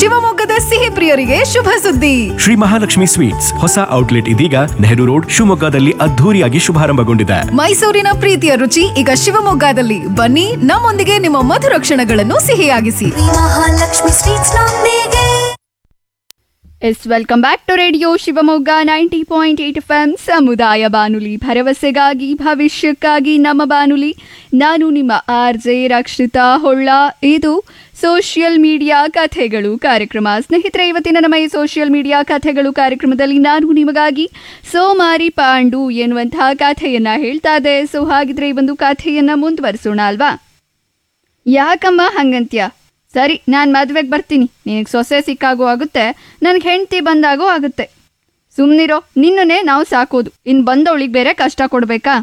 ಶಿವಮೊಗ್ಗದ ಸಿಹಿ ಪ್ರಿಯರಿಗೆ ಶುಭ ಸುದ್ದಿ ಶ್ರೀ ಮಹಾಲಕ್ಷ್ಮಿ ಸ್ವೀಟ್ಸ್ ಹೊಸ ಔಟ್ಲೆಟ್ ಇದೀಗ ನೆಹರು ರೋಡ್ ಶಿವಮೊಗ್ಗದಲ್ಲಿ ಅದ್ಧೂರಿಯಾಗಿ ಶುಭಾರಂಭಗೊಂಡಿದೆ ಮೈಸೂರಿನ ಪ್ರೀತಿಯ ರುಚಿ ಈಗ ಶಿವಮೊಗ್ಗದಲ್ಲಿ ಬನ್ನಿ ನಮ್ಮೊಂದಿಗೆ ನಿಮ್ಮ ಮಧುರ ಕ್ಷಣಗಳನ್ನು ಸಿಹಿಯಾಗಿಸಿ ಮಹಾಲಕ್ಷ್ಮಿ ಸ್ವೀಟ್ಸ್ ನೊಂದಿಗೆ yes welcome back to radio Shivamogga ninety point eight F M ಸಮುದಾಯ ಬಾನುಲಿ ಭರವಸೆಗಾಗಿ ಭವಿಷ್ಯಕ್ಕಾಗಿ ನಮ್ಮ ಬಾನುಲಿ ನಾನು ನಿಮ್ಮ ಆರ್ ಜೆ ರಕ್ಷಿತಾ ಹೊಳ್ಳ ಇದು ಸೋಷಿಯಲ್ ಮೀಡಿಯಾ ಕಥೆಗಳು ಕಾರ್ಯಕ್ರಮ ಸ್ನೇಹಿತರೆ ಇವತ್ತಿನ ನಮ್ಮ ಈ ಸೋಷಿಯಲ್ ಮೀಡಿಯಾ ಕಥೆಗಳು ಕಾರ್ಯಕ್ರಮದಲ್ಲಿ ನಾನು ನಿಮಗಾಗಿ ಸೋಮಾರಿ ಪಾಂಡು ಎನ್ನುವಂತಹ ಕಥೆಯನ್ನ ಹೇಳ್ತಾ ಇದ್ದೆ ಸೊ ಹಾಗಿದ್ರೆ ಈ ಒಂದು ಕಥೆಯನ್ನ ಮುಂದುವರಿಸೋಣ ಅಲ್ವಾ ಯಾಕಮ್ಮ ಹಂಗಂತ್ಯ ಸರಿ ನಾನು ಮದುವೆಗೆ ಬರ್ತೀನಿ ನಿನಗೆ ಸೊಸೆ ಸಿಕ್ಕಾಗೂ ಆಗುತ್ತೆ ನನಗೆ ಹೆಂಡತಿ ಬಂದಾಗೂ ಆಗುತ್ತೆ ಸುಮ್ಮನಿರೋ ನಿನ್ನನ್ನೇ ನಾವು ಸಾಕೋದು ಇನ್ನು ಬಂದವಳಿಗೆ ಬೇರೆ ಕಷ್ಟ ಕೊಡಬೇಕಾ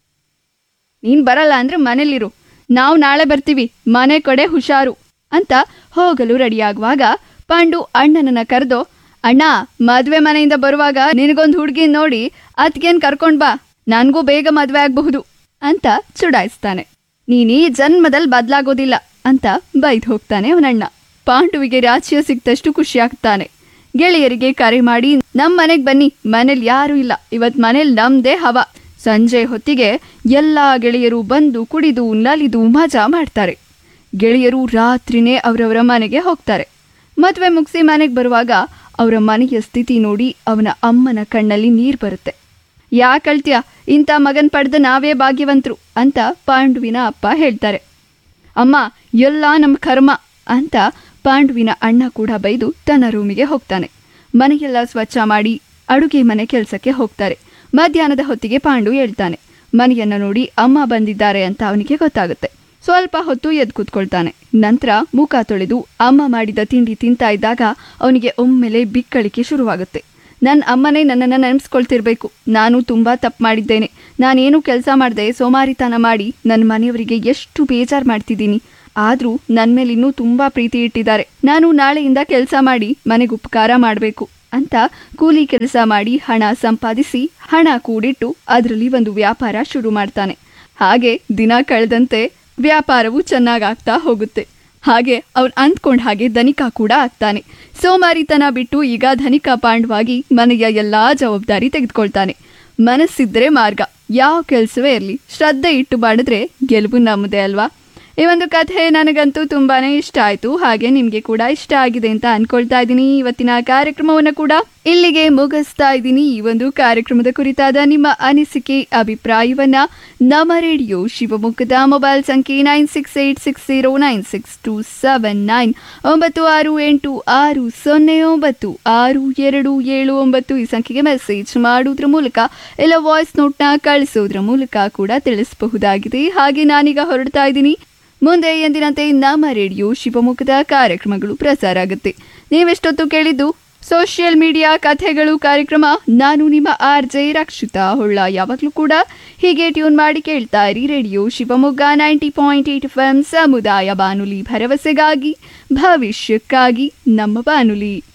ನೀನು ಬರಲ್ಲ ಅಂದರೆ ಮನೇಲಿರು ನಾವು ನಾಳೆ ಬರ್ತೀವಿ ಮನೆ ಕಡೆ ಹುಷಾರು ಅಂತ ಹೋಗಲು ರೆಡಿಯಾಗುವಾಗ ಪಾಂಡು ಅಣ್ಣನನ್ನ ಕರೆದು ಅಣ್ಣ ಮದುವೆ ಮನೆಯಿಂದ ಬರುವಾಗ ನಿನಗೊಂದು ಹುಡುಗಿ ನೋಡಿ ಅತ್ಗೇನು ಕರ್ಕೊಂಡ್ ಬಾ ನನಗೂ ಬೇಗ ಮದುವೆ ಆಗಬಹುದು ಅಂತ ಚುಡಾಯಿಸ್ತಾನೆ ನೀನ್ ಈ ಜನ್ಮದಲ್ಲಿ ಬದಲಾಗೋದಿಲ್ಲ ಅಂತ ಬೈದ್ ಹೋಗ್ತಾನೆ ಅವನಣ್ಣ ಪಾಂಡುವಿಗೆ ರಾಜ್ಯ ಸಿಕ್ತಷ್ಟು ಖುಷಿಯಾಗ್ತಾನೆ ಗೆಳೆಯರಿಗೆ ಕರೆ ಮಾಡಿ ನಮ್ ಮನೆಗ್ ಬನ್ನಿ ಮನೇಲಿ ಯಾರೂ ಇಲ್ಲ ಇವತ್ ಮನೇಲಿ ನಮ್ದೇ ಹವ ಸಂಜೆ ಹೊತ್ತಿಗೆ ಎಲ್ಲಾ ಗೆಳೆಯರು ಬಂದು ಕುಡಿದು ನಲಿದು ಮಜಾ ಮಾಡ್ತಾರೆ ಗೆಳೆಯರು ರಾತ್ರಿನೇ ಅವರವರ ಮನೆಗೆ ಹೋಗ್ತಾರೆ ಮದುವೆ ಮುಗಿಸಿ ಮನೆಗೆ ಬರುವಾಗ ಅವರ ಮನೆಯ ಸ್ಥಿತಿ ನೋಡಿ ಅವನ ಅಮ್ಮನ ಕಣ್ಣಲ್ಲಿ ನೀರು ಬರುತ್ತೆ ಯಾಕಳ್ತ್ಯ ಇಂಥ ಮಗನ್ ಪಡೆದ ನಾವೇ ಭಾಗ್ಯವಂತರು ಅಂತ ಪಾಂಡುವಿನ ಅಪ್ಪ ಹೇಳ್ತಾರೆ ಅಮ್ಮ ಎಲ್ಲ ನಮ್ಮ ಕರ್ಮ ಅಂತ ಪಾಂಡುವಿನ ಅಣ್ಣ ಕೂಡ ಬೈದು ತನ್ನ ರೂಮಿಗೆ ಹೋಗ್ತಾನೆ ಮನೆಯೆಲ್ಲ ಸ್ವಚ್ಛ ಮಾಡಿ ಅಡುಗೆ ಮನೆ ಕೆಲಸಕ್ಕೆ ಹೋಗ್ತಾರೆ ಮಧ್ಯಾಹ್ನದ ಹೊತ್ತಿಗೆ ಪಾಂಡು ಹೇಳ್ತಾನೆ ಮನೆಯನ್ನ ನೋಡಿ ಅಮ್ಮ ಬಂದಿದ್ದಾರೆ ಅಂತ ಅವನಿಗೆ ಗೊತ್ತಾಗುತ್ತೆ ಸ್ವಲ್ಪ ಹೊತ್ತು ಎದ್ದು ಕೂತ್ಕೊಳ್ತಾನೆ ನಂತರ ಮುಖ ತೊಳೆದು ಅಮ್ಮ ಮಾಡಿದ ತಿಂಡಿ ತಿಂತಾ ಇದ್ದಾಗ ಅವನಿಗೆ ಒಮ್ಮೆಲೆ ಬಿಕ್ಕಳಿಕೆ ಶುರುವಾಗುತ್ತೆ ನನ್ನ ಅಮ್ಮನೇ ನನ್ನನ್ನು ನೆನೆಸ್ಕೊಳ್ತಿರ್ಬೇಕು ನಾನು ತುಂಬ ತಪ್ಪು ಮಾಡಿದ್ದೇನೆ ನಾನೇನು ಕೆಲಸ ಮಾಡದೆ ಸೋಮಾರಿತನ ಮಾಡಿ ನನ್ನ ಮನೆಯವರಿಗೆ ಎಷ್ಟು ಬೇಜಾರು ಮಾಡ್ತಿದ್ದೀನಿ ಆದರೂ ನನ್ನ ಮೇಲೆ ಇನ್ನೂ ತುಂಬ ಪ್ರೀತಿ ಇಟ್ಟಿದ್ದಾರೆ ನಾನು ನಾಳೆಯಿಂದ ಕೆಲಸ ಮಾಡಿ ಮನೆಗೆ ಉಪಕಾರ ಮಾಡಬೇಕು ಅಂತ ಕೂಲಿ ಕೆಲಸ ಮಾಡಿ ಹಣ ಸಂಪಾದಿಸಿ ಹಣ ಕೂಡಿಟ್ಟು ಅದರಲ್ಲಿ ಒಂದು ವ್ಯಾಪಾರ ಶುರು ಮಾಡ್ತಾನೆ ಹಾಗೆ ದಿನ ಕಳೆದಂತೆ ವ್ಯಾಪಾರವು ಚೆನ್ನಾಗಾಗ್ತಾ ಹೋಗುತ್ತೆ ಹಾಗೆ ಅವ್ನು ಅಂದ್ಕೊಂಡ ಹಾಗೆ ಧನಿಕ ಕೂಡ ಆಗ್ತಾನೆ ಸೋಮಾರಿತನ ಬಿಟ್ಟು ಈಗ ಧನಿಕ ಪಾಂಡವಾಗಿ ಮನೆಯ ಎಲ್ಲಾ ಜವಾಬ್ದಾರಿ ತೆಗೆದುಕೊಳ್ತಾನೆ ಮನಸ್ಸಿದ್ರೆ ಮಾರ್ಗ ಯಾವ ಕೆಲಸವೇ ಇರಲಿ ಶ್ರದ್ಧೆ ಇಟ್ಟು ಮಾಡಿದ್ರೆ ಗೆಲುವು ನಮ್ಮದೇ ಅಲ್ವಾ ಈ ಒಂದು ಕಥೆ ನನಗಂತೂ ತುಂಬಾನೇ ಇಷ್ಟ ಆಯ್ತು ಹಾಗೆ ನಿಮ್ಗೆ ಕೂಡ ಇಷ್ಟ ಆಗಿದೆ ಅಂತ ಅನ್ಕೊಳ್ತಾ ಇದ್ದೀನಿ ಇವತ್ತಿನ ಕಾರ್ಯಕ್ರಮವನ್ನು ಕೂಡ ಇಲ್ಲಿಗೆ ಮುಗಿಸ್ತಾ ಇದ್ದೀನಿ ಈ ಒಂದು ಕಾರ್ಯಕ್ರಮದ ಕುರಿತಾದ ನಿಮ್ಮ ಅನಿಸಿಕೆ ಅಭಿಪ್ರಾಯವನ್ನ ನಮ್ಮ ರೇಡಿಯೋ ಶಿವಮೊಗ್ಗದ ಮೊಬೈಲ್ ಸಂಖ್ಯೆ nine six eight six zero nine six two seven nine ಒಂಬತ್ತು ಆರು ಎಂಟು ಆರು ಸೊನ್ನೆ ಒಂಬತ್ತು ಆರು ಎರಡು ಏಳು ಒಂಬತ್ತು ಈ ಸಂಖ್ಯೆಗೆ ಮೆಸೇಜ್ ಮಾಡೋದ್ರ ಮೂಲಕ ಇಲ್ಲ ವಾಯ್ಸ್ ನೋಟ್ನ ಕಳಿಸೋದ್ರ ಮೂಲಕ ಕೂಡ ತಿಳಿಸಬಹುದಾಗಿದೆ ಹಾಗೆ ನಾನೀಗ ಹೊರಡ್ತಾ ಇದ್ದೀನಿ ಮುಂದೆ ಎಂದಿನಂತೆ ನಮ್ಮ ರೇಡಿಯೋ ಶಿವಮೊಗ್ಗದ ಕಾರ್ಯಕ್ರಮಗಳು ಪ್ರಸಾರ ಆಗುತ್ತೆ ನೀವೆಷ್ಟೊತ್ತು ಕೇಳಿದ್ದು ಸೋಷಿಯಲ್ ಮೀಡಿಯಾ ಕಥೆಗಳು ಕಾರ್ಯಕ್ರಮ ನಾನು ನಿಮ್ಮ ಆರ್ ಜೆ ರಕ್ಷಿತಾ ಹೊಳ್ಳ ಯಾವಾಗಲೂ ಕೂಡ ಹೀಗೆ ಟ್ಯೂನ್ ಮಾಡಿ ಕೇಳ್ತಾ ಇರಿ radio Shivamogga ninety point eight F M ಸಮುದಾಯ ಬಾನುಲಿ ಭರವಸೆಗಾಗಿ ಭವಿಷ್ಯಕ್ಕಾಗಿ ನಮ್ಮ ಬಾನುಲಿ